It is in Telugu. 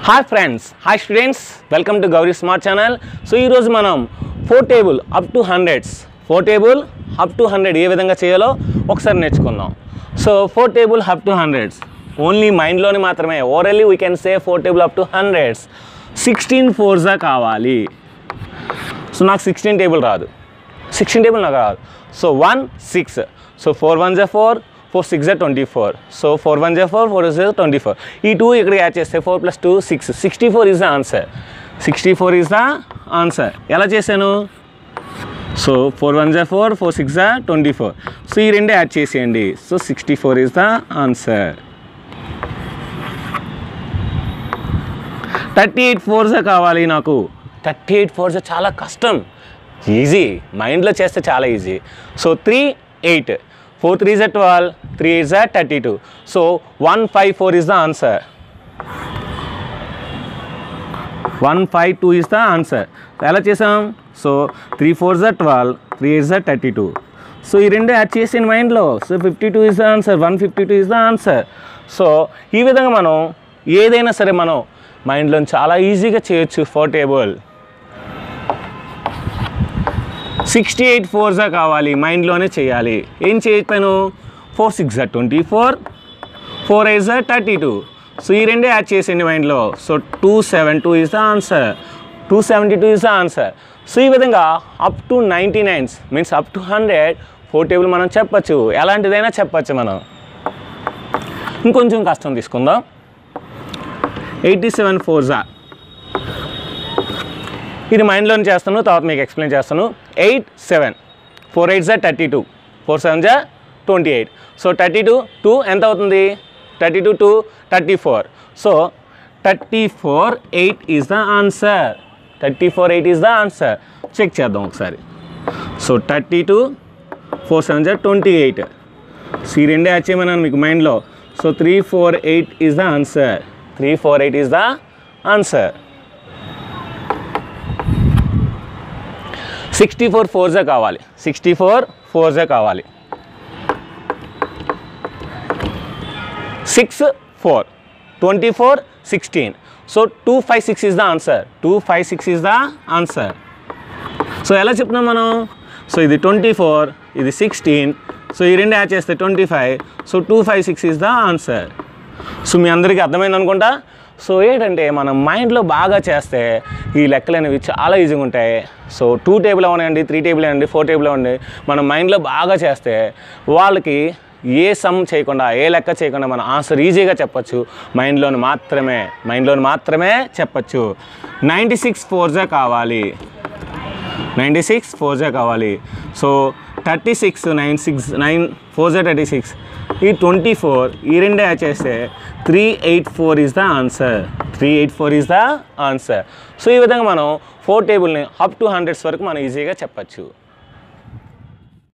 hi friends hi students welcome to Gauri smart channel so ఈరోజు మనం four table up to hundreds four table up to hundred ఏ విధంగా చేయాలో ఒకసారి నేర్చుకుందాం so four table up to hundreds only మైండ్లోని మాత్రమే orally we can say four table up to hundreds sixteen ఫోర్జా కావాలి సో నాకు సిక్స్టీన్ టేబుల్ రాదు సిక్స్టీన్ టేబుల్ నాకు రాదు so one six so four one జా ఫోర్ ఫోర్ సిక్స్ జా twenty four so four one జా ఫోర్ ఫోర్ జా ట్వంటీ ఫోర్ ఈ టూ ఇక్కడ యాడ్ చేస్తే four plus two six sixty four is the answer sixty four is the answer ఎలా చేశాను సో ఫోర్ వన్ జా ఫోర్ ఫోర్ సిక్స్ జా ట్వంటీ ఫోర్ సో ఈ రెండే యాడ్ చేసేయండి so sixty four is the answer thirty eight fours కావాలి నాకు థర్టీ ఎయిట్ ఫోర్స్ చాలా కష్టం ఈజీ మైండ్లో చేస్తే చాలా easy so three eight four three జా ట్వెల్వ్ త్రీ ఎయిట్ జా thirty two so one five four is the answer one five two is the answer ఎలా చేసాం సో త్రీ ఫోర్ జా ట్వెల్వ్ త్రీ ఎయిట్ జా థర్టీ టూ సో ఈ రెండు యాడ్ చేసిన మైండ్లో so fifty two is the answer one fifty two is the answer so ఈ విధంగా మనం ఏదైనా సరే మనం మైండ్లో చాలా ఈజీగా చేయొచ్చు ఫోర్ టేబుల్ సిక్స్టీ ఎయిట్ ఫోర్జా కావాలి మైండ్లోనే చేయాలి ఏం చేయకపోయాను ఫోర్ సిక్స్ జా ట్వంటీ ఫోర్ ఫోర్ ఎయిట్ జా థర్టీ టూ సో ఈ రెండే యాడ్ చేసేయండి మైండ్లో so two seven two is the answer two seventy two is the answer so ఈ విధంగా up to ninety nines means up to hundred four table మనం చెప్పచ్చు ఎలాంటిదైనా చెప్పచ్చు మనం ఇంకొంచెం కష్టం తీసుకుందాం ఎయిటీ సెవెన్ ఫోర్జా ఇది మైండ్లోనే చేస్తాను తర్వాత మీకు ఎక్స్ప్లెయిన్ చేస్తాను ఎయిట్ సెవెన్ ఫోర్ ఎయిట్ జా థర్టీ టూ ఫోర్ సెవెన్ జా twenty eight so thirty two two ఎంత అవుతుంది thirty two two thirty four so thirty four eight is the answer thirty four eight is the answer check చేద్దాం ఒకసారి so thirty two four seven జా ట్వంటీ ఎయిట్ సో ఈ రెండే యాడ్ చేయమన్నాను మీకు మైండ్లో so three four eight is the answer three four eight is the answer sixty four ఫోర్జే కావాలి సిక్స్టీ ఫోర్ ఫోర్జే కావాలి six four twenty four sixteen so two five six is the answer two five six is the answer so ఎలా చెప్తున్నాం మనం సో ఇది ట్వంటీ ఫోర్ ఇది సిక్స్టీన్ సో ఈ రెండు యాడ్ చేస్తే twenty five so two five six is the answer so మీ అందరికీ అర్థమైంది అనుకుంటా సో ఏంటంటే మనం మైండ్లో బాగా చేస్తే ఈ లెక్కలు అనేవి చాలా ఈజీగా ఉంటాయి సో టూ టేబుల్ అవనండి త్రీ టేబుల్ అవ్వండి ఫోర్ టేబుల్ అవ్వండి మనం మైండ్లో బాగా చేస్తే వాళ్ళకి ఏ సమ్ చేయకుండా ఏ లెక్క చేయకుండా మనం ఆన్సర్ ఈజీగా చెప్పచ్చు మైండ్లోని మాత్రమే మైండ్లోని మాత్రమే చెప్పచ్చు నైంటీ సిక్స్ ఫోర్జే కావాలి నైంటీ సిక్స్ ఫోర్ జే కావాలి so thirty six nine six nine four జే థర్టీ సిక్స్ ఈ ట్వంటీ ఫోర్ ఈ రెండే యాడ్ చేస్తే three eight four is the answer three eight four is the answer so ఈ విధంగా మనం ఫోర్ టేబుల్ని అప్ టు హండ్రెడ్స్ వరకు మనం ఈజీగా చెప్పచ్చు